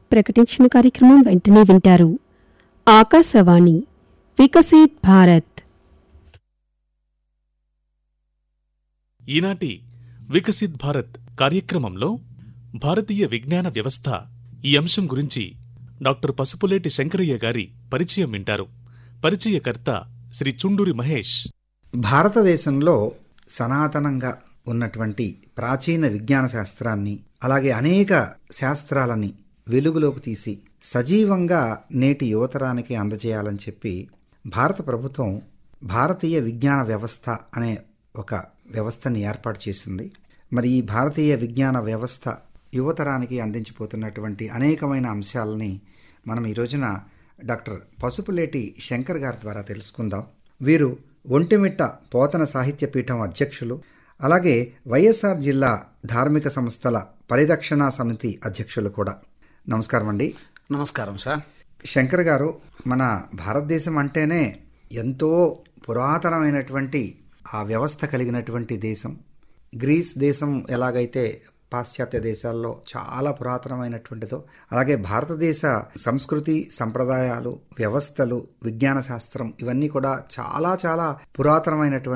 ప్రకటించిన కార్యక్రమం వెంటనే వింటారు ఆకాశవాణి వికసిత్ భారత్ ఈనాటి వికసిత్ భారత్ కార్యక్రమంలో భారతీయ విజ్ఞాన వ్యవస్థ ఈ అంశం గురించి డాక్టర్ పసుపులేటి శంకరయ్య గారి పరిచయం వింటారు పరిచయకర్త శ్రీ చుండూరి మహేష్ భారతదేశంలో సనాతనంగా ఉన్నటువంటి ప్రాచీన విజ్ఞాన శాస్త్రాన్ని అలాగే అనేక శాస్త్రాలని వెలుగులోకి తీసి సజీవంగా నేటి యువతరానికి అందజేయాలని చెప్పి భారత ప్రభుత్వం భారతీయ విజ్ఞాన వ్యవస్థ అనే ఒక వ్యవస్థని ఏర్పాటు చేసింది మరి ఈ భారతీయ విజ్ఞాన వ్యవస్థ యువతరానికి అందించిపోతున్నటువంటి అనేకమైన అంశాలని మనం ఈ రోజున డాక్టర్ పసుపులేటి శంకర్ గారి ద్వారా తెలుసుకుందాం వీరు ఒంటిమిట్ట పోతన సాహిత్య పీఠం అధ్యక్షులు అలాగే వైఎస్ఆర్ జిల్లా ధార్మిక సంస్థల పరిరక్షణ సమితి అధ్యక్షులు కూడా నమస్కారం అండి నమస్కారం సార్ శంకర్ గారు మన భారతదేశం అంటేనే ఎంతో పురాతనమైనటువంటి ఆ వ్యవస్థ కలిగినటువంటి దేశం గ్రీస్ దేశం ఎలాగైతే పాశ్చాత్య దేశాల్లో చాలా పురాతనమైనటువంటిదో అలాగే భారతదేశ సంస్కృతి సంప్రదాయాలు వ్యవస్థలు విజ్ఞాన శాస్త్రం ఇవన్నీ కూడా చాలా చాలా పురాతనమైనటువంటి